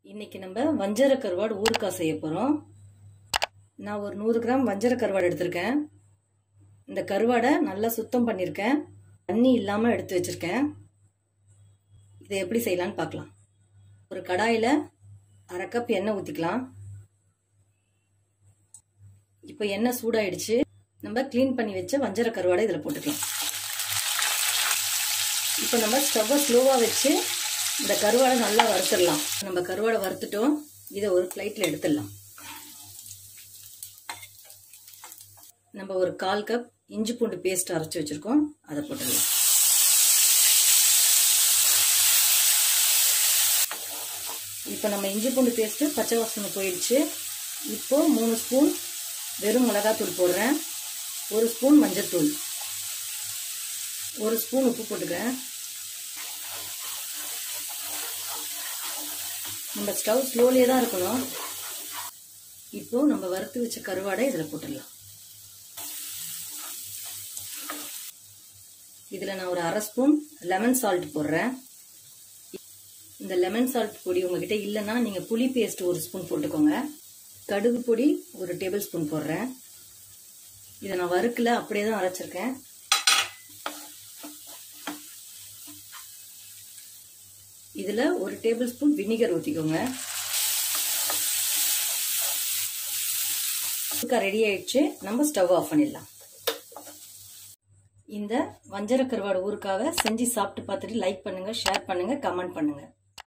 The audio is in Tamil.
இன்னைக்கு நம்ம வஞ்சர கருவாடு ஊறுகாய் செய்ய போகிறோம் நான் ஒரு நூறு கிராம் வஞ்சர கருவாடு எடுத்திருக்கேன் இந்த கருவாடை நல்லா சுத்தம் பண்ணியிருக்கேன் தண்ணி இல்லாமல் எடுத்து வச்சுருக்கேன் இதை எப்படி செய்யலான்னு பார்க்கலாம் ஒரு கடாயில் அரை கப் எண்ணெய் ஊற்றிக்கலாம் இப்போ எண்ணெய் சூடாயிடுச்சு நம்ம க்ளீன் பண்ணி வச்ச வஞ்சர கருவாடை இதில் போட்டுக்கலாம் இப்போ நம்ம ஸ்டவ்வை ஸ்லோவாக வச்சு இந்த கருவாடை நல்லா வறுத்துடலாம் நம்ம கருவாடை வறுத்துட்டோம் இதை ஒரு பிளைட்டில் எடுத்துடலாம் நம்ம ஒரு கால் கப் இஞ்சி பூண்டு பேஸ்ட் அரைச்சி வச்சுருக்கோம் அதை போட்டுடலாம் இப்போ நம்ம இஞ்சி பூண்டு பேஸ்ட்டு பச்சை வாசனை போயிடுச்சு இப்போது மூணு ஸ்பூன் வெறும் மிளகாத்தூள் போடுறேன் ஒரு ஸ்பூன் மஞ்சத்தூள் ஒரு ஸ்பூன் உப்பு போட்டுக்கிறேன் நம்ம ஸ்டவ் ஸ்லோலியே தான் இருக்கணும் இப்போ நம்ம வறுத்து வச்ச கருவாடை இதில் போட்டுடலாம் இதில் நான் ஒரு அரை ஸ்பூன் லெமன் சால்ட் போடுறேன் இந்த லெமன் சால்ட் பொடி உங்ககிட்ட இல்லைன்னா நீங்கள் புளி பேஸ்ட் ஒரு ஸ்பூன் போட்டுக்கோங்க கடுகு பொடி ஒரு டேபிள் ஸ்பூன் போடுறேன் இதை நான் வறுக்கல அப்படியே தான் அரைச்சிருக்கேன் இதில் ஒரு டேபிள் ஸ்பூன் வினிகர் ஊற்றிக்கோங்க ரெடி ஆயிடுச்சு நம்ம ஸ்டவ் ஆஃப் பண்ணிடலாம் இந்த வஞ்சர கருவாடு ஊருக்காக செஞ்சு சாப்பிட்டு பார்த்துட்டு லைக் பண்ணுங்க ஷேர் பண்ணுங்க கமெண்ட் பண்ணுங்க